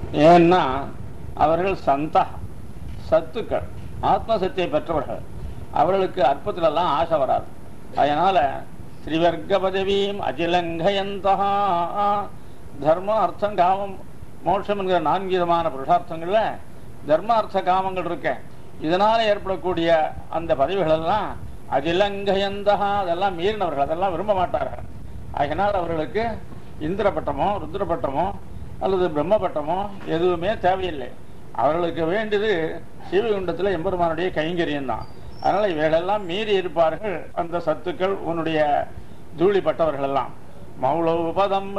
ஏன்னா அவர்கள் சந்தா சத்துக்கள் ஆத்ம சத்தியை பெற்றவர்கள் அவர்களுக்கு அற்பத்திலெல்லாம் ஆசை வராது அதனால ஸ்ரீவர்க்க பதவியும் அஜிலங்கயந்தா தர்மம் அர்த்தம் காமம் மோட்சம் என்கிற நான்கு விதமான புருஷார்த்தங்கள்ல தர்ம அர்த்த காமங்கள் இருக்க இதனால ஏற்படக்கூடிய அந்த பதவிகள் எல்லாம் அஜிலங்கயந்தா அதெல்லாம் மீறினவர்கள் அதெல்லாம் விரும்ப மாட்டார்கள் அதனால் அவர்களுக்கு இந்திர பட்டமோ ருத்ர பட்டமோ அல்லது பிரம்ம பட்டமோ எதுவுமே தேவையில்லை அவர்களுக்கு வேண்டியது சிவகுண்டத்தில் எம்பெருமானுடைய கைங்கரியம் தான் அதனால இவைகளெல்லாம் மீறி இருப்பார்கள் அந்த சத்துக்கள் உன்னுடைய தூளிப்பட்டவர்கள் எல்லாம் மௌளோபதம்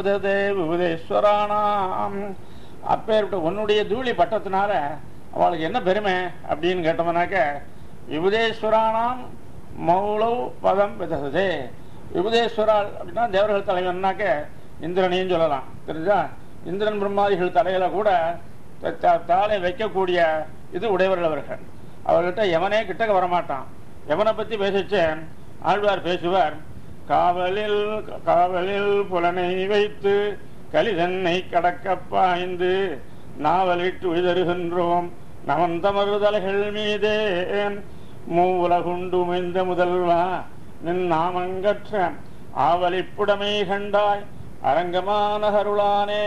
விபுதேஸ்வரானாம் அப்பேற்பட்ட உன்னுடைய தூளி பட்டத்தினால அவளுக்கு என்ன பெருமை அப்படின்னு கேட்டோம்னாக்க விபுதேஸ்வரானாம் மௌளவ் பதம் விதசதே விபுதேஸ்வரால் அப்படின்னா தேவர்கள் தலைவன்னாக்க இந்திரனையும் சொல்லலாம் தெரிஞ்சா இந்திரன் பிரம்மாதிகள் தலையில கூட த- த- தாளை வைக்கக்கூடிய இது உடையவர்கள் அவர்கள் அவர்கிட்ட எவனே கிட்டக்க வரமாட்டான் எவனை பத்தி பேசிச்சேன் ஆழ்வார் பேசுவார் காவலில் காவலில் புலனை வைத்து கலிதன்னை கடக்க பாய்ந்து நாவலிட்டு உய்தருகின்றோம் நவந்தமருதலைகள் மீதே மூவுலகுண்டு மைந்த முதல்வா நின் நாமங்கற்ற ஆவலிப்புடமை கண்டாய் அரங்கமானகருளானே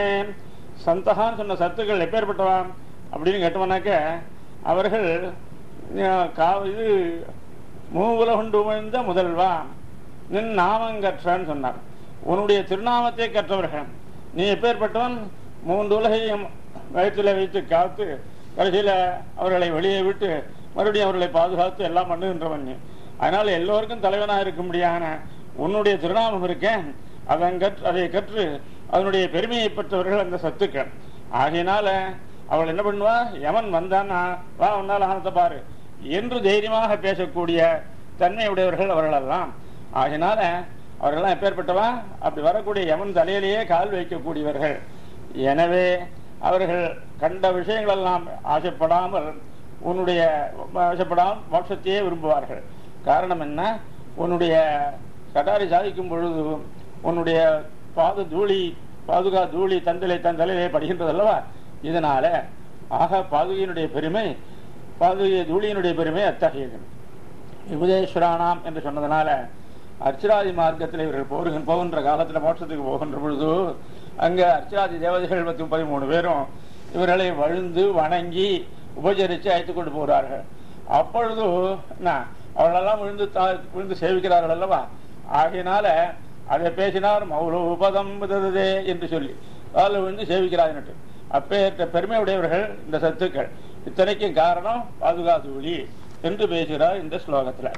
சந்தகான்னு சொன்ன சத்துக்கள் எப்பேற்பட்டவா அப்படின்னு கேட்டவனாக்க அவர்கள் அஹ், கா- இது மூவுலகுண்டு உமிழ்ந்த முதல்வா நின் நாமங்கற்றான்னு சொன்னார் உன்னுடைய திருநாமத்தை கற்றவர்கள் நீ எப்பேற்பட்டவன் மூன்று உலகையும் வயிற்றில வைத்து காத்து கடைசியில அவர்களை வெளியே விட்டு மறுபடியும் அவர்களை பாதுகாத்து எல்லாம் பண்ணுகின்றவன் நீ அதனால எல்லோருக்கும் தலைவனாக இருக்கும்படியான உன்னுடைய திருநாமம் இருக்கேன் அதன் கற்று அதை கற்று அதனுடைய பெருமையை பெற்றவர்கள் அந்த சத்துக்கள் ஆகையினால அவள் என்ன பண்ணுவா எவன் வந்தான்னா வா உன்னால ஆனத்தை பாரு என்று தைரியமாக பேசக்கூடிய தன்மை உடையவர்கள் அவர்களெல்லாம் ஆகினால அவர்களெல்லாம் எப்பேற்பட்டவா அப்படி வரக்கூடிய எவன் தலையிலேயே கால் வைக்கக்கூடியவர்கள் எனவே அவர்கள் கண்ட விஷயங்கள் எல்லாம் ஆசைப்படாமல் உன்னுடைய ஆசைப்படாமல் மோட்சத்தையே விரும்புவார்கள் காரணம் என்ன உன்னுடைய கடாரி சாதிக்கும் பொழுது உன்னுடைய பாத தூளி பாதுகா தூளி தந்தலை தன் தலையிலே படுகின்றது அல்லவா இதனால ஆக பாதுகையினுடைய பெருமை பாதுகை தூளியினுடைய பெருமை அத்தகையது விபுதேஸ்வரானாம் என்று சொன்னதுனால அர்ச்சராதி மார்க்கத்தில் இவர்கள் போகின்ற போகின்ற காலத்தில் மோட்சத்துக்கு போகின்ற பொழுது அங்க அர்ச்சராதி தேவதைகள் பத்தி பதிமூணு பேரும் இவர்களை வழுந்து வணங்கி உபச்சரித்து அழைத்து கொண்டு போகிறார்கள் அப்பொழுது என்ன அவர்களெல்லாம் விழுந்து தா- விழுந்து சேவிக்கிறார்கள் அல்லவா ஆகையினால அதை பேசினார் மௌலோபதம் விததே என்று சொல்லி அதில் விழுந்து சேவிக்கிறார்கள் அப்பேற்ற பெருமை உடையவர்கள் இந்த சத்துக்கள் இத்தனைக்கும் காரணம் பாதுகாத்து என்று பேசுகிறார் இந்த ஸ்லோகத்துல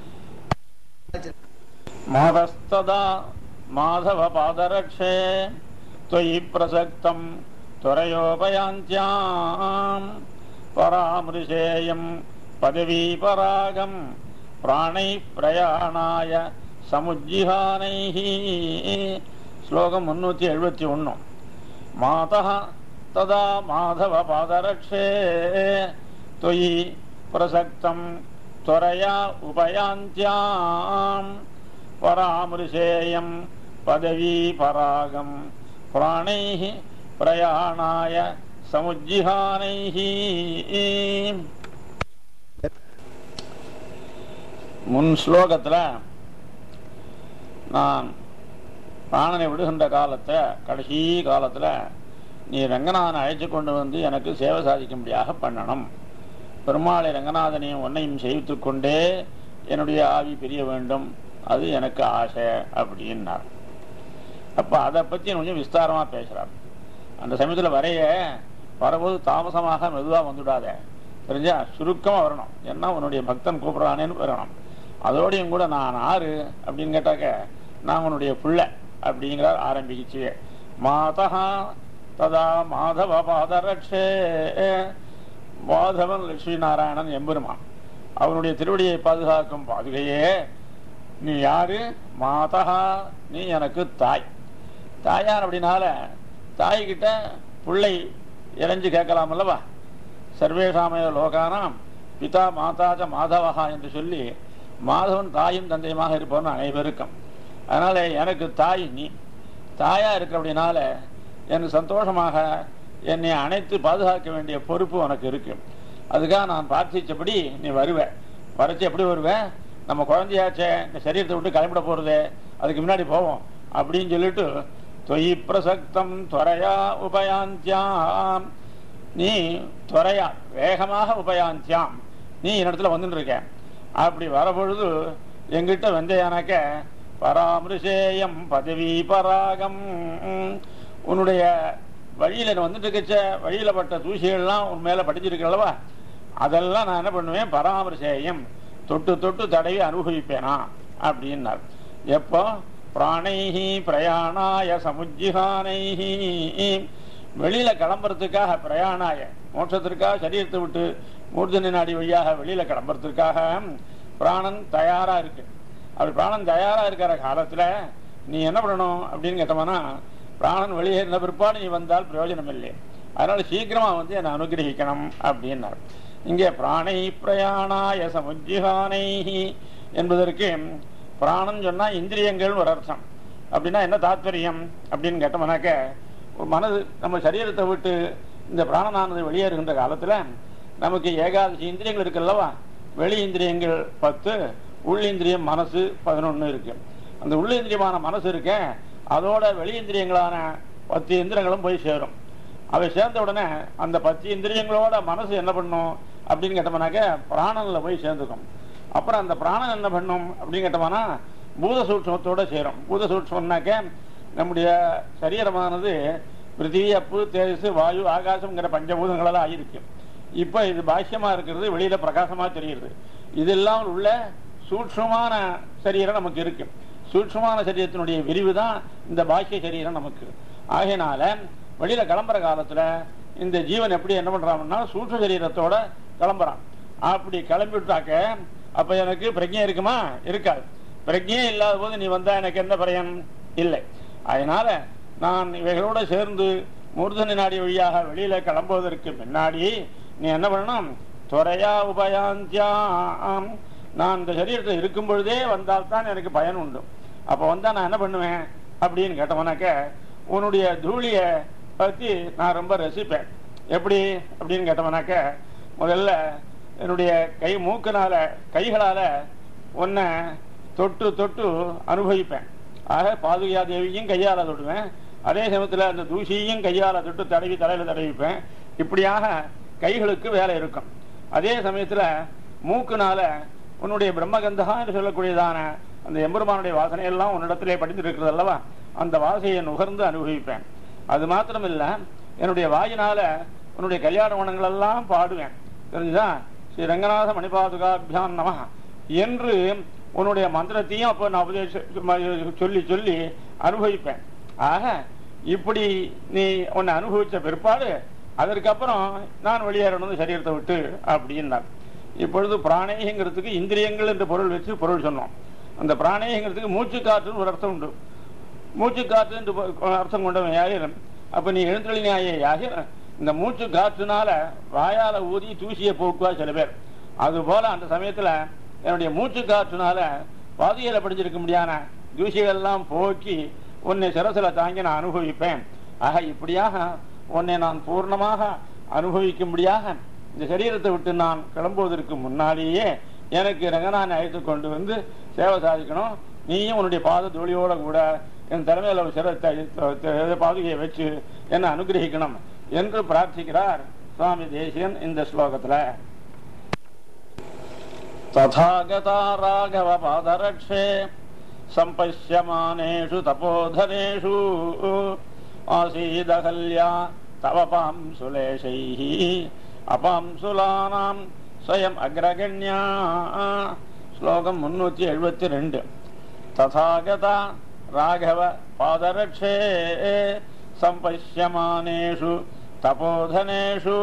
மாதஸ்ததா மாதவ பாதரக்ஷே त्वयि प्रसक्तं त्वरयोपयान्त्याम् परामृशेयं पदवीपरागं प्राणैः प्रयाणाय समुज्जिहानैः श्लोकं मुन्नूति एഴുപത്തി ഒന്ന് मातः तदा माधवपादरक्षे त्वयि प्रसक्तं त्वरया उपयान्त्याम् परामृशेयं पदवीपरागं प्राणैः प्रयाणाय समुज्जिहानैः முன் ஸ்லோகத்துல நான் பிராணனை விடுகின்ற காலத்தை கடைசி காலத்துல நீ ரங்கநாதனை அழைத்து கொண்டு வந்து எனக்கு சேவை சாதிக்கும்படியாக பண்ணணும் பெருமாளை ரங்கநாதனையும் உன்னையும் செய்வித்துக் கொண்டே என்னுடைய ஆவி பிரிய வேண்டும் அது எனக்கு ஆசை அப்படின்னார் அப்ப அதை பத்தி கொஞ்சம் விஸ்தாரமா பேசுறார் அந்த சமயத்துல வரைய வரும்போது தாமசமாக மெதுவா வந்துடாத தெரிஞ்சா சுருக்கமா வரணும் ஏன்னா உன்னுடைய பக்தன் கூப்பிடுறானேன்னு வரணும் அதோடையும் கூட நான் ஆறு அப்படின்னு கேட்டாக்க நான் உன்னுடைய புள்ள அப்படிங்கிறார் ஆரம்பிச்சு மாதா ததா மாதவ பாதரட்சே மாதவன் லட்சுமி நாராயணன் எம்பெருமான் அவனுடைய திருவடியை பாதுகாக்கும் பாதுகையே நீ யாரு மாதா நீ எனக்கு தாய் தாயார் அப்படின்னால தாய்கிட்ட பிள்ளை இறைஞ்சு கேட்கலாம் அல்லவா சர்வேஷாமய லோகானாம் பிதா மாதாச்ச மாதவஹா என்று சொல்லி மாதவன் தாயும் தந்தையுமாக இருப்பவன் அனைவருக்கும் அதனால எனக்கு தாய் நீ தாயா இருக்க அப்படின்னால எனக்கு சந்தோஷமாக என்னை அணைத்து பாதுகாக்க வேண்டிய பொறுப்பு உனக்கு இருக்கு அதுக்காக நான் பிரார்த்திச்சபடி நீ வருவ வரைச்சு எப்படி வருவ நம்ம குழந்தையாச்சே இந்த சரீரத்தை விட்டு கிளம்பிட போறதே அதுக்கு முன்னாடி போவோம் அப்படின்னு சொல்லிட்டு தொய் பிரசக்தம் துவரையா உபயாந்தியாம் நீ துவரையா வேகமாக உபயாந்தியாம் நீ என்னிடத்துல வந்துட்டு இருக்க அப்படி வரபொழுது எங்கிட்ட வந்தேனாக்க பராமரிசேயம் பதவி பராகம் உன்னுடைய வழியில நீ வந்துட்டு இருக்கச்ச வழியில பட்ட தூசிகள்லாம் உன் மேல படிச்சிருக்கல்லவா அதெல்லாம் நான் என்ன பண்ணுவேன் பராமரிசேயம் தொட்டு தொட்டு தடவி அனுபவிப்பேனா அப்படின்னார் எப்போ பிராணைஹி பிரயாணாய சமுஜிஹானைஹி வெளியில கிளம்புறதுக்காக பிரயாணாய மோட்சத்திற்காக சரீரத்தை விட்டு மூர்தனி நாடி வழியாக வெளியில கிளம்புறதுக்காக பிராணன் தயாரா இருக்கு அப்படி பிராணன் தயாரா இருக்கிற காலத்துல நீ என்ன பண்ணணும் அப்படின்னு கேட்டோம்னா பிராணன் வெளியேறின பிற்பாடு நீ வந்தால் பிரயோஜனம் இல்லை அதனால சீக்கிரமா வந்து என்னை அனுகிரகிக்கணும் அப்படின்னார் இங்கே பிராணை பிரயாணாய சமுஜிஹானை என்பதற்கு பிராணம் சொன்னா இந்திரியங்கள் ஒரு அர்த்தம் அப்படின்னா என்ன தாத்பரியம் அப்படின்னு கேட்டோம்னாக்க ஒரு மனது நம்ம சரீரத்தை விட்டு இந்த பிராணனானது வெளியேறுகின்ற காலத்துல நமக்கு ஏகாதசி இந்திரியங்கள் இருக்குல்லவா வெளி இந்திரியங்கள் பத்து உள் இந்திரியம் மனசு பதினொன்னு இருக்கு அந்த உள் இந்திரியமான மனசு இருக்க அதோட வெளி இந்திரியங்களான பத்து இந்திரியங்களும் போய் சேரும் அவை சேர்ந்த உடனே அந்த பத்து இந்திரியங்களோட மனசு என்ன பண்ணும் அப்படின்னு கேட்டோம்னாக்க பிராணன்ல போய் சேர்ந்துக்கும் அப்புறம் அந்த பிராணன் என்ன பண்ணும் அப்படின்னு கேட்டோம்னா பூத சூட்சமத்தோட சேரும் பூத சூட்சம்னாக்க நம்முடைய சரீரமானது பிருத்திவி அப்பு தேஜஸ் வாயு ஆகாசம்ங்கிற பஞ்சபூதங்களெல்லாம் ஆயிருக்கு இப்ப இது பாஷ்யமா இருக்கிறது வெளியில பிரகாசமா தெரியுது இதெல்லாம் உள்ள சூட்சமான சரீரம் நமக்கு இருக்கு சூட்சமான சரீரத்தினுடைய விரிவு தான் இந்த பாக்கிய சரீரம் நமக்கு ஆகையினால வெளியில கிளம்புற காலத்துல இந்த ஜீவன் எப்படி என்ன பண்றான்னா சூட்ச சரீரத்தோட கிளம்புறான் அப்படி கிளம்பிவிட்டாக்க அப்ப எனக்கு பிரஜை இருக்குமா இருக்காது பிரஜையே இல்லாத போது நீ வந்தா எனக்கு என்ன பயன் இல்லை அதனால நான் இவைகளோட சேர்ந்து மூர்தனி நாடி வழியாக வெளியில கிளம்புவதற்கு முன்னாடி நீ என்ன பண்ணணும் துறையா உபயாந்தியாம் நான் இந்த சரீரத்தில் இருக்கும் பொழுதே வந்தால்தான் எனக்கு பயன் உண்டு அப்ப வந்தா நான் என்ன பண்ணுவேன் அப்படின்னு கேட்டவனாக்க உன்னுடைய தூளிய பத்தி நான் ரொம்ப ரசிப்பேன் எப்படி அப்படின்னு கேட்டவனாக்க முதல்ல என்னுடைய கை மூக்கினால கைகளால உன்னை தொட்டு தொட்டு அனுபவிப்பேன் ஆக பாதுகா தேவியும் கையால தொடுவேன் அதே சமயத்துல அந்த தூசியையும் கையால தொட்டு தடவி தலையில தடவிப்பேன் இப்படியாக கைகளுக்கு வேலை இருக்கும் அதே சமயத்துல மூக்குனால உன்னுடைய பிரம்மகந்தகா என்று சொல்லக்கூடியதான அந்த எம்பெருமானுடைய வாசனை எல்லாம் உன்னிடத்திலே படிந்து இருக்கிறது அல்லவா அந்த வாசையை நுகர்ந்து அனுபவிப்பேன் அது மாத்திரம் இல்ல என்னுடைய வாயினால உன்னுடைய கல்யாண குணங்கள் எல்லாம் பாடுவேன் தெரிஞ்சுதா ஸ்ரீ ரங்கநாத மணிபாதுகாபியான் நம என்று உன்னுடைய மந்திரத்தையும் அப்போ நான் உபதேச சொல்லி சொல்லி அனுபவிப்பேன் ஆக இப்படி நீ உன்னை அனுபவிச்ச பிற்பாடு அதற்கப்புறம் நான் வெளியேறணும் சரீரத்தை விட்டு அப்படின்னார் இப்பொழுது பிராணேயங்கிறதுக்கு இந்திரியங்கள் என்ற பொருள் வச்சு பொருள் சொன்னோம் அந்த பிராணேயங்கிறதுக்கு மூச்சு காற்றுன்னு ஒரு அர்த்தம் உண்டு மூச்சு காற்று என்று பொ- அர்த்தம் கொண்டவன் யாகிரம் அப்ப நீ எழுந்தொழிஞாயே யாகிரம் இந்த மூச்சு காற்றுனால வாயால ஊதி தூசியை போக்குவா சில பேர் அது போல அந்த சமயத்துல என்னுடைய மூச்சு காற்றுனால பாதியில படிஞ்சிருக்க முடியாத தூசிகள் எல்லாம் போக்கி உன்னை சிரசில தாங்கி நான் அனுபவிப்பேன் ஆக இப்படியாக உன்னை நான் பூர்ணமாக அனுபவிக்கும்படியாக இந்த சரீரத்தை விட்டு நான் கிளம்புவதற்கு முன்னாலேயே எனக்கு ரங்கநாதனை அழைத்து கொண்டு வந்து சேவை சாதிக்கணும் நீயும் உன்னுடைய பாத தோழியோட கூட என் தலைமையில ஒரு சிரத்தை பாதுகையை வச்சு என்னை அனுகிரகிக்கணும் என்று பிரார்த்திக்கிறார் சுவாமி தேசியன் இந்த ஸ்லோகத்துல ததாகதா ராகவ பாதரக்ஷே सम्पश्यमानेषु तपोधनेषु आसीदहल्या तव पांसुलेशैः அபாம்சுலானாம் ஸ்வயம் அக்ரகண்யா ஸ்லோகம் முன்னூத்தி எழுபத்தி ரெண்டு ததாகதா ராகவ பாதரக்ஷே சம்பஷ்யமானேஷு தபோதனேஷு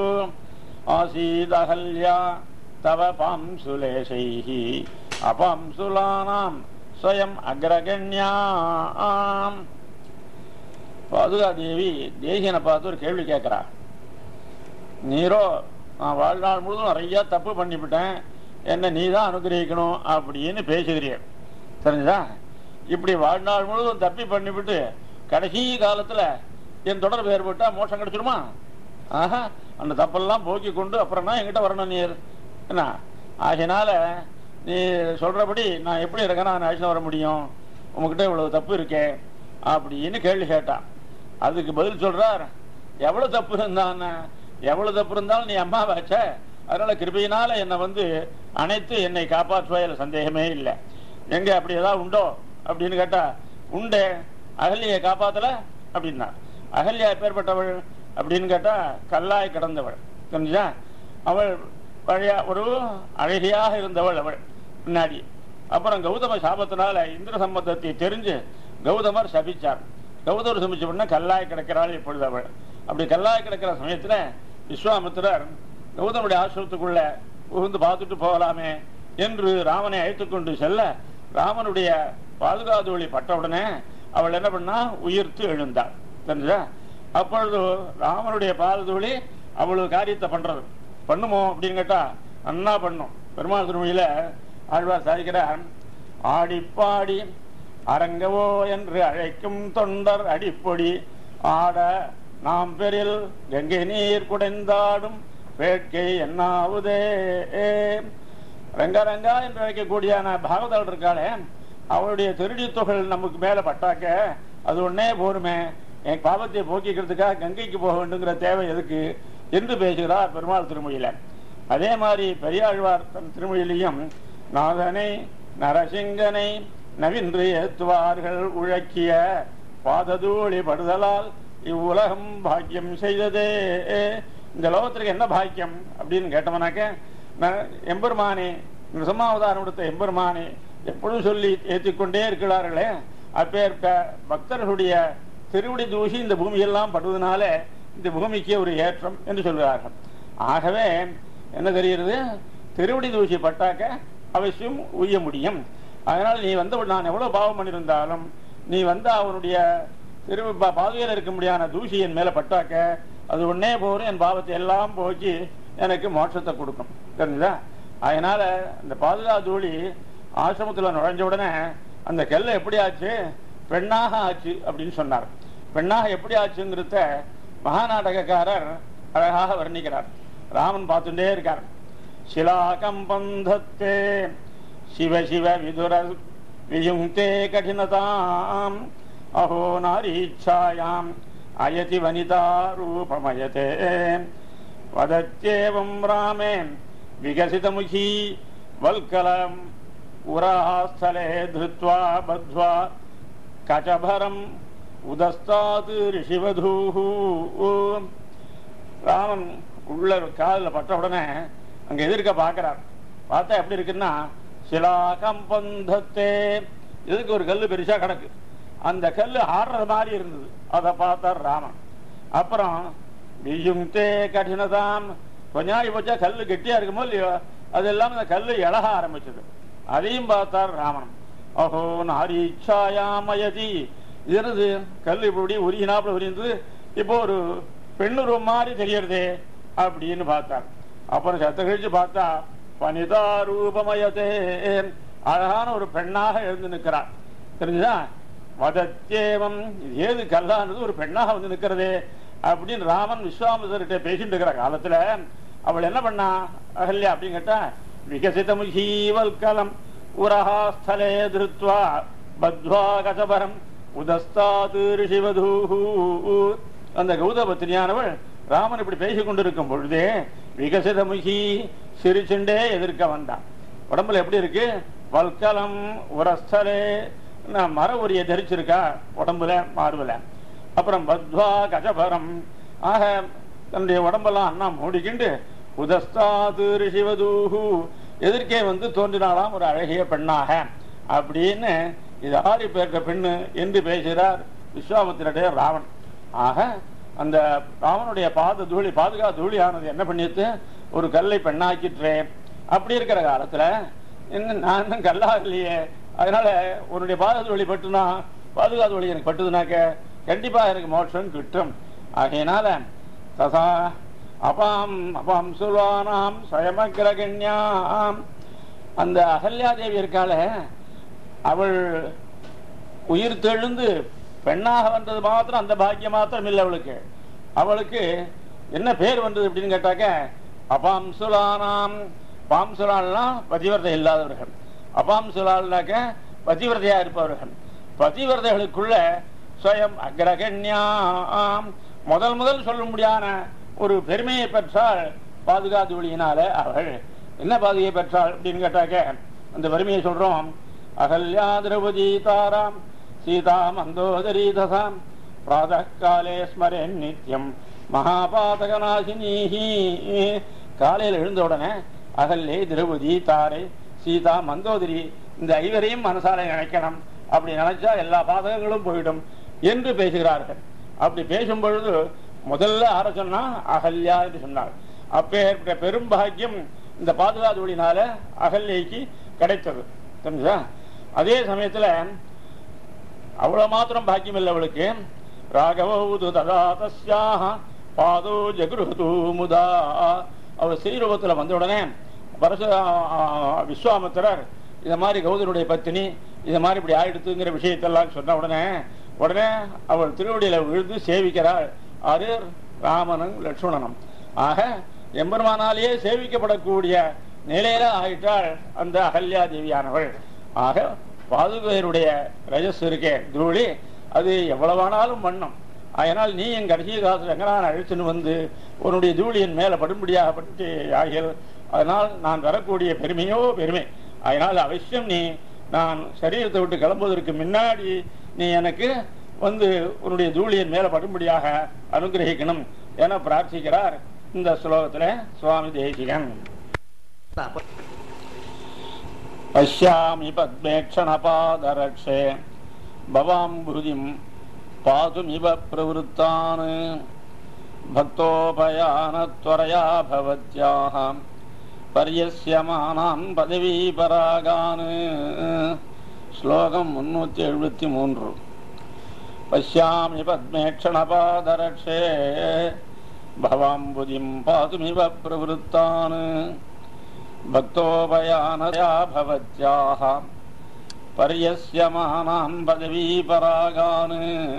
ஆசீதஹல்யா தவ பாம்சுலேஷைः அபாம்சுலானாம் ஸ்வயம் அக்ரகண்யாம் பாதுகா தேவி தேசியனை பார்த்து ஒரு கேள்வி கேட்கிறா நீரோ நான் வாழ்நாள் முழுதும் நிறைய தப்பு பண்ணிவிட்டேன் என்ன நீ தான் அனுகிரகிக்கணும் அப்படின்னு பேசுகிறீர் தெரிஞ்சுதா இப்படி வாழ்நாள் முழுதும் தப்பி பண்ணிவிட்டு கடைசி காலத்துல என் தொடர் வேறுபட்டா மோட்சம் கிடைச்சிருமா ஆஹா அந்த தப்பெல்லாம் போக்கி கொண்டு அப்புறம் தான் என்கிட்ட வரணும் நீர் என்ன ஆகையினால நீ சொல்றபடி நான் எப்படி இருக்கேன்னா நான் அழைச்சிட்டு வர முடியும் உங்ககிட்ட இவ்வளவு தப்பு இருக்கே அப்படின்னு கேள்வி கேட்டான் அதுக்கு பதில் சொல்றார் எவ்வளவு தப்பு இருந்தான் எவ்வளவு தப்பு இருந்தாலும் நீ அம்மாவாச்ச அதனால கிருபையினால என்னை வந்து அனைத்து என்னை காப்பாற்றுவாயில் சந்தேகமே இல்லை எங்க அப்படி ஏதாவது உண்டோ அப்படின்னு கேட்டா உண்டே அகல்யை காப்பாத்தல அப்படின்னா அகல்யா எப்பேற்பட்டவள் அப்படின்னு கேட்டா கல்லாய் கிடந்தவள் தெரிஞ்சா அவள் பழைய ஒரு அழகியாக இருந்தவள் அவள் முன்னாடி அப்புறம் கௌதம சாபத்தினால இந்திர சம்பந்தத்தை தெரிஞ்சு கௌதமர் சபிச்சார் கௌதமர் சபிச்ச உடனே கல்லாய் கிடக்கிறாள் இப்பொழுது அவள் அப்படி கல்லாய் கிடக்கிற சமயத்துல விஸ்வாமித்திரர் கௌதமுடைய ஆசிரமத்துக்குள்ள புகுந்து பார்த்துட்டு போகலாமே என்று ராமனை அழைத்துக் கொண்டு செல்ல ராமனுடைய பாதுகாதொழி பட்டவுடனே அவள் என்ன பண்ணா உயிர்த்து எழுந்தாள் தெரிஞ்சா அப்பொழுது ராமனுடைய பாதுகாதொழி அவ்வளவு காரியத்தை பண்றது பண்ணுமோ அப்படின்னு கேட்டா அண்ணா பண்ணும் பெருமாள் திருமொழியில ஆழ்வார் சாதிக்கிறார் ஆடிப்பாடி அரங்கவோ என்று அழைக்கும் தொண்டர் அடிப்பொடி ஆட நாம் பெரில் கங்கை நீர் குடைந்தாடும் வேட்கை என்னாவுதே ரங்க ரங்கா என்று அழைக்கக்கூடியான பாகவதாள் இருக்காளே அவளுடைய திருடி தொகை நமக்கு மேல பட்டாக்க அது ஒன்னே போருமே என் பாவத்தை போக்கிக்கிறதுக்காக கங்கைக்கு போக வேண்டுங்கிற தேவை எதுக்கு என்று பேசுகிறார் பெருமாள் திருமொழியில அதே மாதிரி பெரியாழ்வார் தன் திருமொழியிலையும் நாதனை நரசிங்கனை நவின்று ஏத்துவார்கள் உழக்கிய பாததூளி படுதலால் இவ்வுலகம் பாக்கியம் செய்ததே இந்த லோகத்திற்கு என்ன பாக்கியம் அப்படின்னு கேட்டவனாக்க ந- எம்பெருமானே நிசமாவதாரம் கொடுத்த எம்பெருமானே எப்பொழுதும் சொல்லி ஏற்றிக்கொண்டே இருக்கிறார்களே அப்பேற்ப பக்தர்களுடைய திருவடி தூசி இந்த பூமியெல்லாம் படுவதனால இந்த பூமிக்கு ஒரு ஏற்றம் என்று சொல்கிறார்கள் ஆகவே என்ன தெரிகிறது திருவடி தூசி பட்டாக்க அவசியம் உய்ய முடியும் அதனால் நீ வந்து நான் எவ்வளவு பாவம் பண்ணியிருந்தாலும் நீ வந்து அவனுடைய திரு பா- பாதுகையில் இருக்க முடியாத தூசி என் மேல பட்டாக்க அது ஒன்னே போரும் என் பாவத்தை எல்லாம் போக்கி எனக்கு மோட்சத்தை கொடுக்கும் தெரிஞ்சுதா அதனால இந்த பாதுகா தூளி ஆசிரமத்துல நுழைஞ்ச உடனே அந்த கெல்ல எப்படி ஆச்சு பெண்ணாக ஆச்சு அப்படின்னு சொன்னார் பெண்ணாக எப்படி ஆச்சுங்கிறத மகாநாடகக்காரர் அழகாக வர்ணிக்கிறார் ராமன் பார்த்துட்டே இருக்கார் शिलाकम्बन्धत्ते शिव शिव विदुर वियुङ्क्ते कठिनताम् अहो नारीच्छायाम् अयति वनिता रूपमयते वदत्येवं रामे विकसितमुखी वल्कलम् उरास्थले धृत्वा बद्ध्वा कचभरम् उदस्तात् ऋषिवधूः ராமன் உள்ள காதில் பட்ட உடனே அங்க எதிர்க்க பார்க்கிறார் பார்த்தா எப்படி இருக்குன்னா சிலாகம்பந்தத்தே எதுக்கு ஒரு கல்லு பெருசா கிடக்கு அந்த கல்லு ஆடுற மாதிரி இருந்தது அதை பார்த்தார் ராமன் அப்புறம் வியுங்தே கடினதாம் கொஞ்ச நாள் போச்சா கல்லு கெட்டியா இருக்குமோ இல்லையோ அதெல்லாம் அந்த கல்லு இழக ஆரம்பிச்சது அதையும் பார்த்தார் ராமன் அஹோ நாரீச்சாயாமயதி இருது கல் இப்படி உருகினாப்புல உரிந்தது இப்போ ஒரு பெண்ணுருவம் மாதிரி தெரியறதே அப்படின்னு பார்த்தார் அப்புறம் சத்த கழிச்சு பார்த்தா வனிதா ரூபமயத்தே அழகான ஒரு பெண்ணாக எழுந்து நிற்கிறார் தெரிஞ்சுதா வதத்தேவம் இது ஏது கல்லானது ஒரு பெண்ணாக வந்து நிற்கிறதே அப்படின்னு ராமன் விஸ்வாமிதர்கிட்ட பேசிட்டு இருக்கிற காலத்துல அவள் என்ன பண்ணா அகல்யா அப்படின்னு கேட்டா விகசித முகீவல்கலம் உரஹா ஸ்தலே திருத்வா பத்வா கசபரம் உதஸ்தாது ரிஷிவதூஹு அந்த கௌதபத்தினியானவள் ராமன் இப்படி பேசிக் கொண்டிருக்கும் பொழுதே விகசித முகி சிரிச்சுண்டே எதிர்க்க வந்தான் உடம்புல எப்படி இருக்கு வல்கலம் உரஸ்தலே நான் மர உரிய தரிச்சிருக்கா உடம்புல மார்புல அப்புறம் பத்வா கஜபரம் ஆக தன்னுடைய உடம்பெல்லாம் அண்ணா மூடிக்கிண்டு உதஸ்தாது ரிஷிவதூஹு எதிர்க்கே வந்து தோன்றினாலாம் ஒரு அழகிய பெண்ணாக அப்படின்னு இது ஆடி பேர்க்க பெண்ணு என்று பேசுகிறார் விஸ்வாமித்திரடைய ராவன் ஆக அந்த ராவனுடைய பாத தூளி பாதுகா தூளி ஆனது என்ன பண்ணிட்டு ஒரு கல்லை பெண்ணாக்கிற்றே அப்படி இருக்கிற காலத்துல இன்னும் நான் இன்னும் கல்லாகலையே அதனால உன்னுடைய பாத தூளி பட்டுனா பாதுகா தூளி எனக்கு பட்டுதுனாக்க கண்டிப்பா எனக்கு மோட்சம் கிட்டும் ஆகையினால தசா அபாம் அபாம் சுல்வானாம் ஸ்வயமகிரகண்யாம் அந்த அகல்யா தேவி இருக்காளே அவள் உயிர் தெழுந்து பெண்ணாக வந்தது மாத்திரம் அந்த பாக்கியம் மாத்திரம் இல்லை அவளுக்கு அவளுக்கு என்ன பேர் வந்தது அப்படின்னு கேட்டாக்க அபாம்சுலானாம் பாம்சுலால்னா பதிவிரதை இல்லாதவர்கள் அபாம்சுலால்னாக்க பதிவிரதையா இருப்பவர்கள் பதிவிரதைகளுக்குள்ள ஸ்வயம் அக்ரகண்யாம் முதல் முதல் சொல்ல முடியாத ஒரு பெருமையை பெற்றால் பாதுகாத்து ஒளியினால அவள் என்ன பாதுகை பெற்றாள் அப்படின்னு கேட்டாக்க அந்த பெருமையை சொல்றோம் அகல்யா திரௌபதி தாராம் சீதா மந்தோதரி தசாம் பிராத காலே ஸ்மரேன் நித்யம் மகாபாதகநாசினீஹி காலையில் எழுந்த உடனே அகல்லே திரௌபதி தாரை சீதா மந்தோதரி இந்த ஐவரையும் மனசால நினைக்கணும் அப்படி நினைச்சா எல்லா பாதகங்களும் போயிடும் என்று பேசுகிறார்கள் அப்படி பேசும் பொழுது முதல்ல ஆர சொன்னா அகல்யா என்று சொன்னார் அப்பேற்பட்ட பெரும் பாக்கியம் இந்த பாதுகாதொழினால அகல்யைக்கு கிடைத்தது தெரிஞ்சா அதே சமயத்துல அவ்வளவு மாத்திரம் பாக்கியம் இல்லை அவளுக்கு ராகவது ததா தஸ்யாக பாதோ ஜகுருது முதா அவர் ஸ்ரீரூபத்துல வந்த உடனே பரசு விஸ்வாமித்திரர் இத மாதிரி கௌதனுடைய பத்தினி இத மாதிரி இப்படி ஆயிடுத்துங்கிற விஷயத்தெல்லாம் சொன்ன உடனே உடனே அவள் திருவடியில விழுந்து சேவிக்கிறாள் அது ராமனும் லட்சுமணனும் ஆக எம்பெருமானாலேயே சேவிக்கப்படக்கூடிய நிலையில ஆயிட்டாள் அந்த அகல்யா தேவியானவள் ஆக பாதுகையருடைய ரஜஸ் இருக்கே தூளி அது எவ்வளவானாலும் வண்ணம் அதனால் நீ என் கடைசி காலத்தில் எங்கனான் அழைச்சுன்னு வந்து உன்னுடைய தூளியின் மேல படும்படியாக பட்டு ஆகியது அதனால் நான் வரக்கூடிய பெருமையோ பெருமை அதனால் அவசியம் நீ நான் சரீரத்தை விட்டு கிளம்புவதற்கு முன்னாடி நீ எனக்கு வந்து உன்னுடைய தூளியின் மேல படும்படியாக அனுகிரகிக்கணும் என பிரார்த்திக்கிறார் இந்த ஸ்லோகத்துல சுவாமி தேசிகன் பஷ்யாமி பத்மேக்ஷணபாதரக்ஷே பவாம்புதிம் பாதுமிவ பிரவருத்தான் பக்தோபயானத்வரயா பவத்யாः பரியஸ்யமானான் பதவீபராகான் ஸ்லோகம் முன்னூத்தி எழுபத்தி மூன்று பஷ்யாமி பத்மேக்ஷணபாதரக்ஷே பவாம்புதிம் பாதுமிவ பிரவருத்தான் பக்தோபயானயா பவத்யாः பரியஸ்யமானான் பதவீபராகான்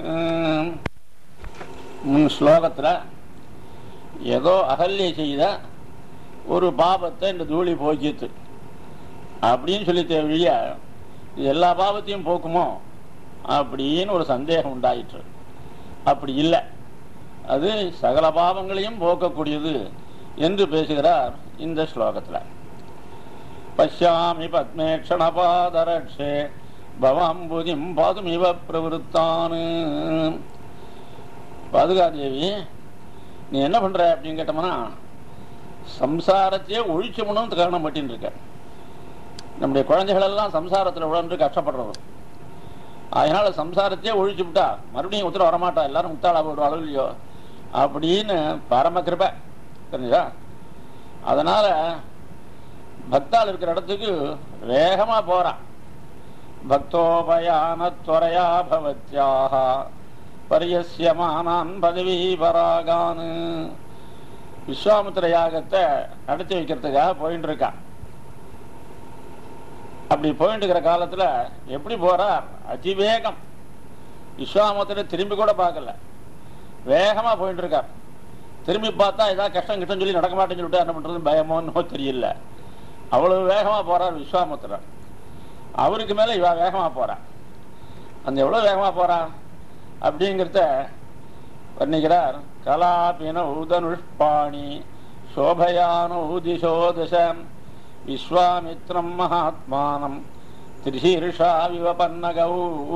முன் ஸ்லோகத்துல ஏதோ அகல்யை செய்த ஒரு பாபத்தை இந்த தூளி போக்கித்து அப்படின்னு சொல்லி வழிய இது எல்லா பாவத்தையும் போக்குமோ அப்படின்னு ஒரு சந்தேகம் உண்டாயிற்று அப்படி இல்லை அது சகல பாவங்களையும் போக்கக்கூடியது என்று பேசுகிறார் இந்த ஸ்லோகத்துல பஷ்யாமி பத்மேக்ஷணபாதரட்சே பவாம்புதிம் பாதுமிவ பிரவருத்தான் பாதுகாதேவி நீ என்ன பண்ற அப்படின்னு கேட்டோம்னா சம்சாரத்தையே ஒழிச்சமுன்னு காரணம் பட்டின்னு இருக்க நம்முடைய குழந்தைகள் எல்லாம் சம்சாரத்துல உழன்று கஷ்டப்படுறது அதனால சம்சாரத்தையே ஒழிச்சு விட்டா மறுபடியும் உத்தரவு வரமாட்டா எல்லாரும் முத்தாளா போடுவாளோ இல்லையோ அப்படின்னு பரம கிருப தெரிஞ்சா அதனால பக்தால் இருக்கிற இடத்துக்கு வேகமா போறான் பக்தோபயானத்வரையா பவத்யாக பரியசியமானான் பதவி பராகான் விஸ்வாமித்திர யாகத்தை நடத்தி வைக்கிறதுக்காக போயிட்டு இருக்கான் அப்படி போயிட்டு இருக்கிற காலத்துல எப்படி போறார் அதிவேகம் விஸ்வாமித்திர திரும்பி கூட பார்க்கல வேகமா போயிட்டு இருக்கார் திரும்பி பார்த்தா ஏதாவது கஷ்டம் கிட்டம் சொல்லி நடக்க மாட்டேன்னு சொல்லிட்டு என்ன பண்றது பயமோன்னு தெரியல அவ்வளவு வேகமா போறார் விஸ்வாமித்திரர் அவருக்கு மேல இவ வேகமா போறா அந்த எவ்வளவு வேகமா போறா அப்படிங்கிறத வர்ணிக்கிறார் கலாபின உதனுஷ்பாணி சோபயானோ திசோ தசம் விஸ்வாமித்ரம் மகாத்மானம் திரிசீர்ஷா விவபன்னகௌ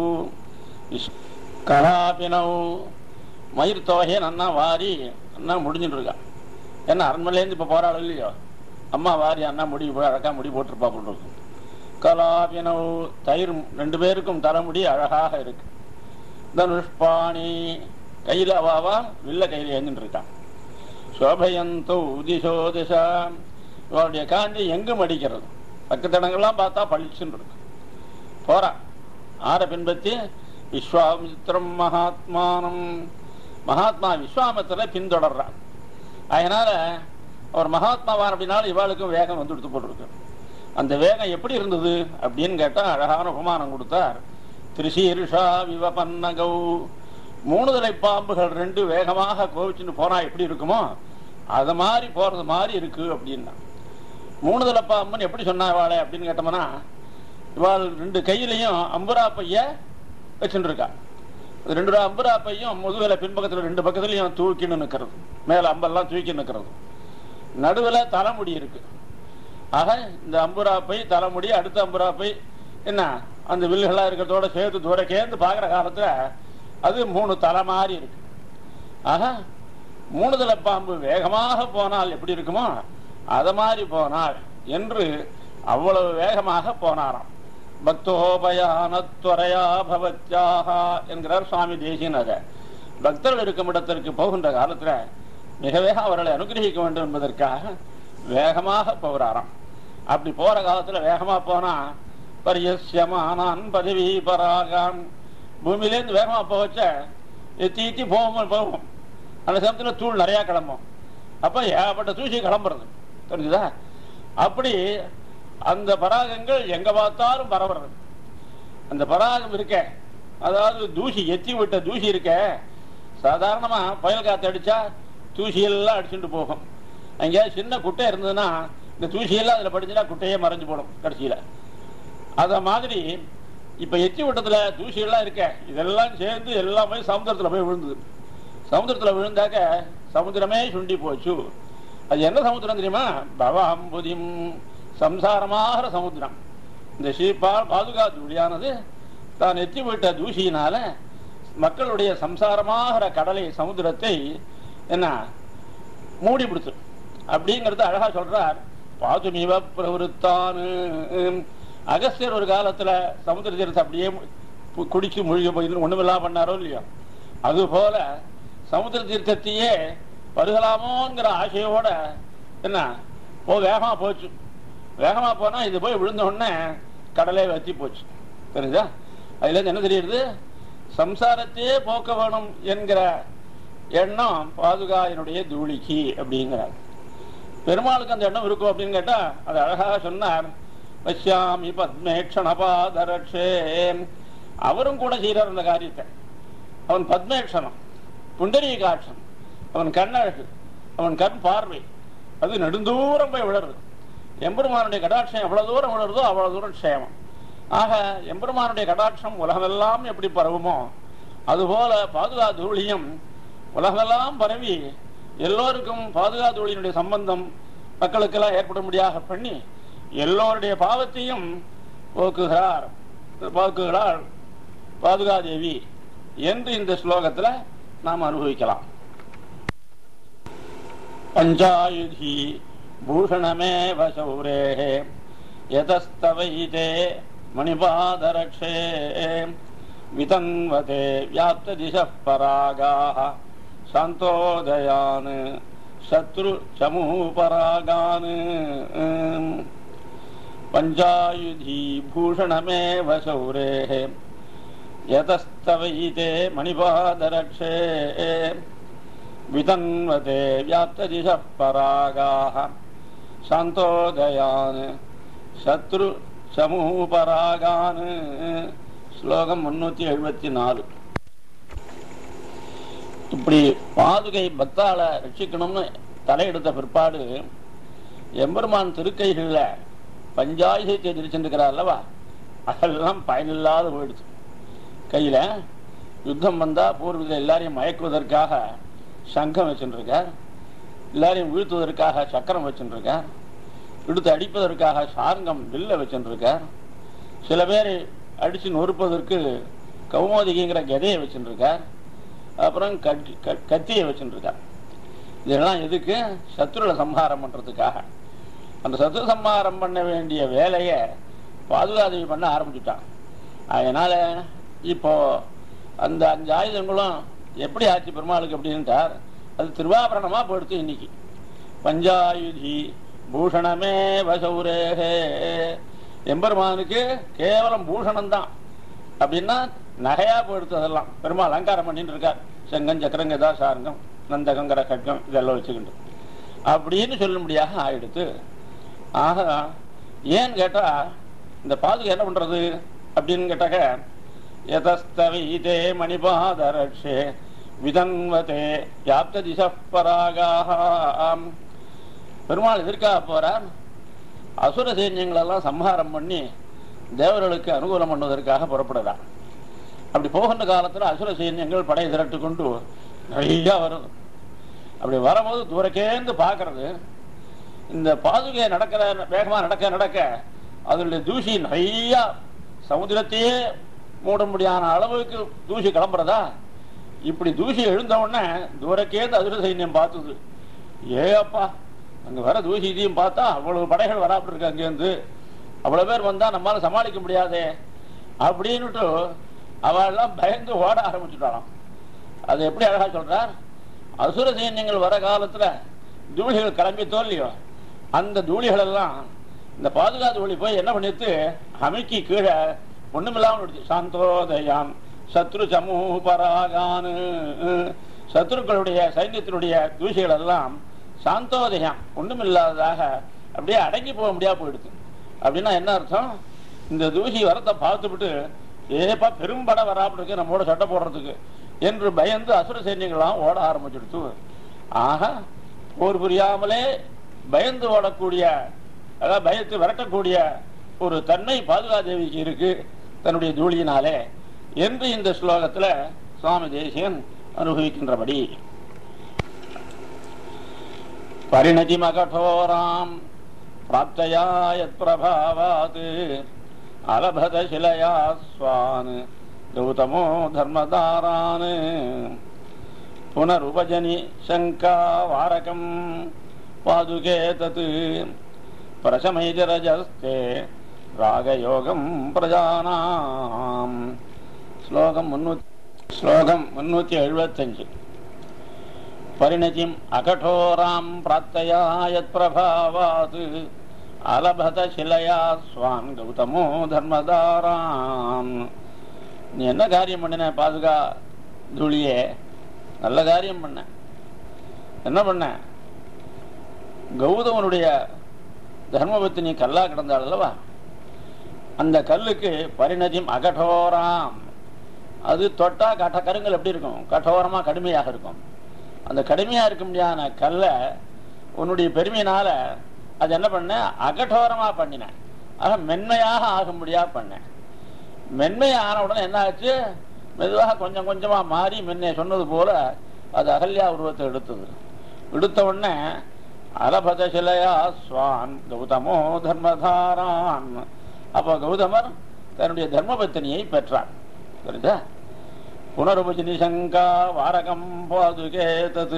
கலாபினவு மயிர் தொகையை நன்னா வாரி அண்ணா முடிஞ்சுட்டு இருக்கா ஏன்னா அரண்மனையிலேருந்து இப்போ போராடும் இல்லையோ அம்மா வாரி அண்ணா முடி போய் அழகா முடி போட்டிருப்பா போட்டு கலாபினவு தயிர் ரெண்டு பேருக்கும் தலைமுடி அழகாக இருக்கு தனுஷ்பாணி கையில அவாவா வில்ல கையில ஏந்துட்டு இருக்கான் சோபயந்தோ திசோ திசா இவருடைய காந்தி எங்கும் அடிக்கிறது பக்கத்தடங்கள்லாம் பார்த்தா பளிச்சுன்னு இருக்கு போறான் ஆற பின்பற்றி விஸ்வாமித்திரம் மகாத்மானம் மகாத்மா விஸ்வாமித்திர பின்தொடர்றான் அதனால அவர் மகாத்மாவான் அப்படின்னாலும் இவாளுக்கும் வேகம் வந்து எடுத்து போட்டிருக்கு அந்த வேகம் எப்படி இருந்தது அப்படின்னு கேட்டா அழகான உபமானம் கொடுத்தார் திரிசீர்ஷா விவபன்னகௌ மூணு தலை பாம்புகள் ரெண்டு வேகமாக கோவிச்சுன்னு போனா எப்படி இருக்குமோ அது மாதிரி போறது மாதிரி இருக்கு அப்படின்னா மூணு தலை பாம்புன்னு எப்படி சொன்னா இவாளே அப்படின்னு கேட்டோம்னா இவாள் ரெண்டு கையிலையும் அம்புரா பைய வச்சுட்டு இருக்கா அது ரெண்டு அம்புரா பையும் முதுகுல பின்பக்கத்துல ரெண்டு பக்கத்துலயும் தூக்கின்னு நிக்கிறது மேல அம்பெல்லாம் தூக்கி நிக்கிறது நடுவுல தலைமுடி இருக்கு ஆக இந்த அம்புரா பை தலைமுடி அடுத்த அம்புரா பை என்ன அந்த வில்லுகளா இருக்கிறதோட சேர்த்து தூர கேந்து பாக்குற காலத்துல அது மூணு தலை மாதிரி இருக்கு ஆக மூணு தலை பாம்பு வேகமாக போனால் எப்படி இருக்குமோ அத மாதிரி போனாள் என்று அவ்வளவு வேகமாக போனாராம் பக்தோபயானத்வரையா பவத்யாக என்கிறார் சுவாமி தேசியனாக பக்தர்கள் இருக்கும் இடத்திற்கு போகின்ற காலத்துல மிக வேகம் அவர்களை அனுகிரகிக்க வேண்டும் என்பதற்காக வேகமாக போகிறாராம் அப்படி போற காலத்துல வேகமா போனா பரியசியமானான் பதவி பராகான் பூமியிலேருந்து வேகமா போவச்ச எத்தி எத்தி போகும் போகும் அந்த சமயத்துல தூள் நிறைய கிளம்பும் அப்ப ஏகப்பட்ட தூசி கிளம்புறது தெரிஞ்சுதா அப்படி அந்த பராகங்கள் எங்க பார்த்தாலும் பரவுறது அந்த பராகம் இருக்க அதாவது தூசி எத்தி விட்ட தூசி இருக்க சாதாரணமா புயல் காத்து அடிச்சா தூசி எல்லாம் அடிச்சுட்டு போகும் அங்கேயாவது சின்ன குட்டை இருந்ததுன்னா இந்த தூசி எல்லாம் அதுல படிச்சுன்னா குட்டையே மறைஞ்சு போடும் கடைசியில அத மாதிரி இப்ப எச்சி விட்டத்துல தூசி எல்லாம் இருக்க இதெல்லாம் சேர்ந்து எல்லாமே சமுத்திரத்துல போய் விழுந்தது சமுத்திரத்துல விழுந்தாக்க சமுத்திரமே சுண்டி போச்சு அது என்ன சமுத்திரம் தெரியுமா பவாம்புதிம் சம்சாரமாகிற சமுத்திரம் இந்த ஸ்ரீபால் பாதுகாத்து ஒளியானது தான் எத்தி விட்ட தூசியினால மக்களுடைய சம்சாரமாகிற கடலை சமுத்திரத்தை என்ன மூடி பிடிச்சு அப்படிங்கறது அழகா சொல்றார் பாதுமிவ பிரவருத்தானு அகஸ்தியர் ஒரு காலத்துல சமுத்திர தீரத்தை அப்படியே பு- குடிச்சு மூழ்கி போய் ஒண்ணுமில்லா பண்ணாரோ இல்லையோ அது போல சமுத்திர தீர்த்தத்தையே பருகலாமோங்கிற ஆசையோட என்ன போ வேகமா போச்சு வேகமா போனா இது போய் விழுந்த உடனே கடலே வத்தி போச்சு தெரியுதா அதுல இருந்து என்ன தெரியுது சம்சாரத்தையே போக்க வேணும் என்கிற எண்ணம் பாதுகாயினுடைய தூளிக்கு அப்படிங்கிறார் பெருமாளுக்கு அந்த எண்ணம் இருக்கும் அப்படின்னு கேட்டா அது அழகாக சொன்னார் பஷ்யாமி பத்மேக்ஷணபாதரட்சே அவரும் கூட செய்யறார் அந்த காரியத்தை அவன் பத்மேக்ஷணம் புண்டரீகாட்சம் அவன் கண்ணழகு அவன் கண் பார்வை அது நெடுந்தூரம் போய் விழருது எம்பெருமானுடைய கடாட்சம் எவ்வளவு தூரம் விழுறதோ அவ்வளவு தூரம் க்ஷேமம் ஆக எம்பெருமானுடைய கடாட்சம் உலகமெல்லாம் எப்படி பரவுமோ அதுபோல பாதுகா தூளியும் உலகமெல்லாம் பரவி எல்லோருக்கும் பாதுகா தூளியினுடைய சம்பந்தம் மக்களுக்கெல்லாம் ஏற்படும்படியாக பண்ணி எல்லோருடைய பாவத்தையும் போக்குகிறார் போக்குகிறார் பாதுகாதேவி என்று இந்த ஸ்லோகத்துல நாம் அனுபவிக்கலாம் பஞ்சாயுதி பூஷணமேவ சௌரேः यतस्तवैते मणिपादरक्षे वितन्वते व्याप्तदिशः परागाः शान्तोदयान् शत्रुचमूपरागान् पञ्चायुधी भूषणमेव शौरेः यतस्तवैते मणिपादरक्षे वितन्वते व्याप्तदिशः परागाः சாந்தோதயான் சத்ரு சமூபராகான் ஸ்லோகம் முன்னூத்தி எழுபத்தி நாலு இப்படி பாதுகை பக்தால ரட்சிக்கணும்னு தலையெடுத்த பிற்பாடு எம்பெருமான் திருக்கைகள்ல பஞ்சாயுதத்தை எதிர்ச்சிருக்கிறார் அல்லவா அதெல்லாம் பயனில்லாத போயிடுச்சு கையில யுத்தம் வந்தா பூர்வீக எல்லாரையும் மயக்குவதற்காக சங்கம் வச்சுருக்கார் எல்லாரையும் வீழ்த்துவதற்காக சக்கரம் வச்சுருக்கார் இடுத்து அடிப்பதற்காக சார்ங்கம் வில்ல வச்சுருக்கார் சில பேர் அடிச்சு நொறுப்பதற்கு கௌமோதிகிங்கிற கதையை வச்சுருக்கார் அப்புறம் கட்டி க- கத்தியை வச்சுருக்கார் இதெல்லாம் எதுக்கு சத்ருல சம்ஹாரம் பண்றதுக்காக அந்த சத்ரு சம்ஹாரம் பண்ண வேண்டிய வேலையை பாதுகாதேவி பண்ண ஆரம்பிச்சுட்டான் அதனால இப்போ அந்த அஞ்சு ஆயுதங்களும் எப்படி ஆச்சு பெருமாளுக்கு அப்படின்ட்டார் அது திருவாபரணமா போயிடுத்து இன்னைக்கு பஞ்சாயுதி பூஷணமே வசௌரேகே எம்பெருமானுக்கு கேவலம் பூஷணம் தான் அப்படின்னா நகையா போயிடுத்து அதெல்லாம் பெருமாள் அலங்காரம் பண்ணிட்டு இருக்கார் செங்கம் சக்கரம் கதா சாரங்கம் நந்தகங்கிற கட்கம் இதெல்லாம் வச்சுக்கிட்டு அப்படின்னு சொல்லும்படியாக ஆயிடுத்து ஆக ஏன்னு கேட்டா இந்த பாதுகை என்ன பண்றது அப்படின்னு கேட்டாக்க யதஸ்தவீதே மணிபாதரட்சே விதன்வதே யாப்த திசப்பராகாம் பெருமாள் எதற்காக போறார் அசுர சைன்யங்களெல்லாம் சம்ஹாரம் பண்ணி தேவர்களுக்கு அனுகூலம் பண்ணுவதற்காக புறப்படுறார் அப்படி போகின்ற காலத்துல அசுர சைன்யங்கள் படை திரட்டு கொண்டு நிறைய வருது அப்படி வரும்போது தூரக்கேந்து பார்க்கறது இந்த பாதுகை நடக்கிற வேகமா நடக்க நடக்க அதனுடைய தூசி நிறைய சமுத்திரத்தையே மூட முடியாத அளவுக்கு தூசி கிளம்புறதா இப்படி தூசி எழுந்த உடனே தூரக்கேந்து அசுர சைன்யம் பார்த்தது ஏ அப்பா அங்க வர தூசி இதையும் பார்த்தா அவ்வளவு படைகள் வராப்பட்டு இருக்கு அங்கேருந்து அவ்வளவு பேர் வந்தா நம்மளால சமாளிக்க முடியாதே அப்படின்னுட்டு அவெல்லாம் பயந்து ஓட ஆரம்பிச்சுட்டாளாம் அது எப்படி அழகா சொல்றார் அசுர சைன்யங்கள் வர காலத்துல தூளிகள் கிளம்பி தோல்லையோ அந்த தூளிகள் எல்லாம் இந்த பாதுகாத்து ஒளி போய் என்ன பண்ணிட்டு அமுக்கி கீழே ஒண்ணுமில்லாம விடுச்சு சாந்தோதயாம் சத்ரு சமூபராகானு சத்ருக்களுடைய சைன்யத்தினுடைய தூசிகள் எல்லாம் சாந்தோதயம் ஒண்ணுமில்லாததாக அப்படியே அடங்கி போக முடியாது போயிடுது அப்படின்னா என்ன அர்த்தம் இந்த தூசி வரத்தை பார்த்துவிட்டு ஏப்பா பெரும்பட வராப்பட்டு இருக்கு நம்மோட சட்டை போடுறதுக்கு என்று பயந்து அசுர சைன்யங்கள்லாம் ஓட ஆரம்பிச்சுடுத்து ஆக போர் புரியாமலே பயந்து ஓடக்கூடிய அதாவது பயத்து விரட்டக்கூடிய ஒரு தன்மை பாதுகாதேவிக்கு இருக்கு தன்னுடைய தூளியினாலே என்று இந்த ஸ்லோகத்துல சுவாமி தேசியன் அனுபவிக்கின்றபடி परिणतिमकठोराम् प्राप्तया यत्प्रभावात् अलभतशिलया स्वान् गौतमो धर्मदारान् पुनरुपजनि शङ्कावारकम् पादुके तत् प्रशमैजरजस्ते रागयोगम् प्रजानाम् श्लोकम् मुन्नूति श्लोकम् मुन्नूति एഴുപത്തഞ്ച് परिणतिम् अकठोराम् प्राप्तया यत्प्रभावात् अलभत शिलया स्वान् கௌதமோ தர்மதாரான் நீ என்ன காரியம் பண்ணின பாதுகா தூளியே நல்ல காரியம் பண்ண என்ன பண்ண கௌதமனுடைய தர்மபத்தினி கல்லா கிடந்தாள் அல்லவா அந்த கல்லுக்கு பரிணதிம் அகடோராம் அது தொட்டா கட்ட கருங்கல் எப்படி இருக்கும் கட்டோரமா கடுமையாக இருக்கும் அந்த கடுமையா இருக்க முடியாத கல்லை உன்னுடைய பெருமையினால அது என்ன பண்ண அகடோரமா பண்ணின ஆக மென்மையாக ஆகும்படியா பண்ண மென்மை ஆன உடனே என்ன ஆச்சு மெதுவாக கொஞ்சம் கொஞ்சமா மாறி முன்னே சொன்னது போல அது அகல்யா உருவத்தை எடுத்தது எடுத்த உடனே அலபத சிலையா ஸ்வான் கௌதமோ தர்மதாரான் அப்போ கௌதமர் தன்னுடைய தர்மபத்தினியை பெற்றார் புரியுதா புனருபஜனி சங்கா வாரகம் பாதுகே தது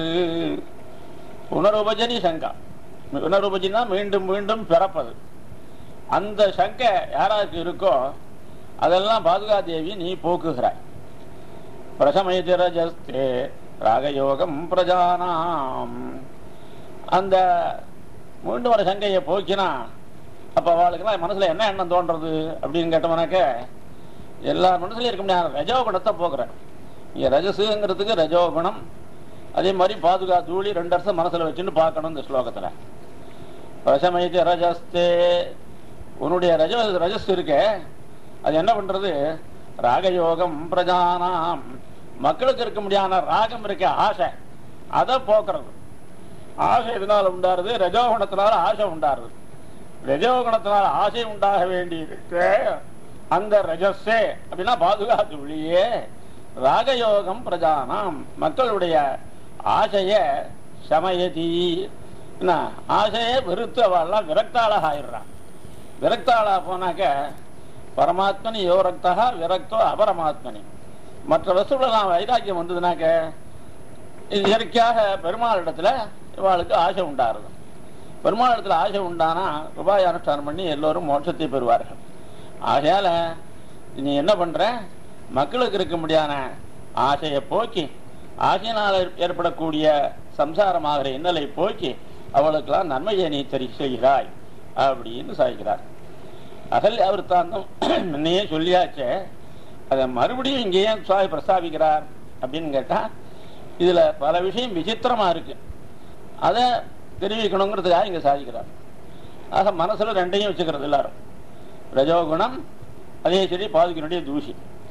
புனருபஜனி சங்கா புனருபஜினா மீண்டும் மீண்டும் பிறப்பது அந்த சங்கை யாராருக்கு இருக்கோ அதெல்லாம் பாதுகா தேவி நீ போக்குகிறாய் பிரசமயதிரஜஸ்தே ராகயோகம் பிரஜானாம் அந்த மீண்டும் ஒரு சங்கையை போக்கினா அப்ப அவளுக்கெல்லாம் மனசுல என்ன எண்ணம் தோன்றது அப்படின்னு கேட்டோம்னாக்க எல்லா மனசுலயும் இருக்க முடியாது ரஜோ குணத்தை போக்குறேன் இங்க ரஜசுங்கிறதுக்கு ரஜோ குணம் அதே மாதிரி பாதுகா தூளி ரெண்டு வருஷம் மனசுல வச்சுன்னு பார்க்கணும் இந்த ஸ்லோகத்துல பிரசமைத்து ரஜஸ்தே உன்னுடைய ரஜ ரஜஸ் இருக்கே அது என்ன பண்றது ராகயோகம் பிரஜானாம் மக்களுக்கு இருக்க முடியாத ராகம் இருக்க ஆசை அதை போக்குறது ஆசை எதனால உண்டாருது ரஜோகுணத்தினால ஆசை உண்டாருது ரஜோகுணத்தினால ஆசை உண்டாக வேண்டியிருக்கு அந்த ரஜஸே அப்படின்னா பாதுகாத்து ஒளியே ராகயோகம் பிரஜானாம் மக்களுடைய ஆசைய சமயதி என்ன ஆசையை வெறுத்து அவள்லாம் விரக்தாளாக ஆயிடுறான் விரக்தாளா போனாக்க பரமாத்மனி யோரக்தா விரக்தோ அபரமாத்மனி மற்ற வசுகளெல்லாம் வைராக்கியம் வந்ததுனாக்க இது இயற்கையாக பெருமாள் இடத்துல இவாளுக்கு ஆசை உண்டாருது பெருமாள் இடத்துல ஆசை உண்டானா ரூபாய் அனுஷ்டானம் பண்ணி எல்லோரும் மோட்சத்தை பெறுவார்கள் ஆகையால நீ என்ன பண்ற மக்களுக்கு இருக்க முடியாத ஆசையை போக்கி ஆசையினால் ஏற்படக்கூடிய சம்சாரமாகிற இன்னலை போக்கி அவளுக்கெல்லாம் நன்மையை நீ தெரி செய்கிறாய் அப்படின்னு சாய்க்கிறார் அகல் விற்த்தாந்தம் முன்னையே சொல்லியாச்சே அதை மறுபடியும் இங்கே ஏன் சுவாமி பிரஸ்தாபிக்கிறார் அப்படின்னு கேட்டா இதுல பல விஷயம் விசித்திரமா இருக்கு அதை தெரிவிக்கணுங்கிறதுக்காக இங்க சாதிக்கிறார் ஆக மனசுல ரெண்டையும் வச்சுக்கிறது எல்லாரும் ரஜோகுணம் அதே சரி பாதுகினுடைய தூசி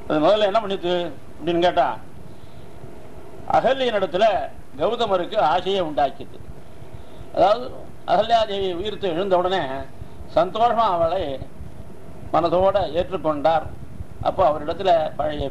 அது முதல்ல என்ன பண்ணிச்சு அப்படின்னு கேட்டா அகல்யனிடத்துல கௌதமருக்கு ஆசையை உண்டாக்கிது அதாவது அகல்யாதேவி உயிர்த்து எழுந்த உடனே சந்தோஷமா அவளை மனதோட ஏற்றுக்கொண்டார் அப்போ அவரிடத்துல பழைய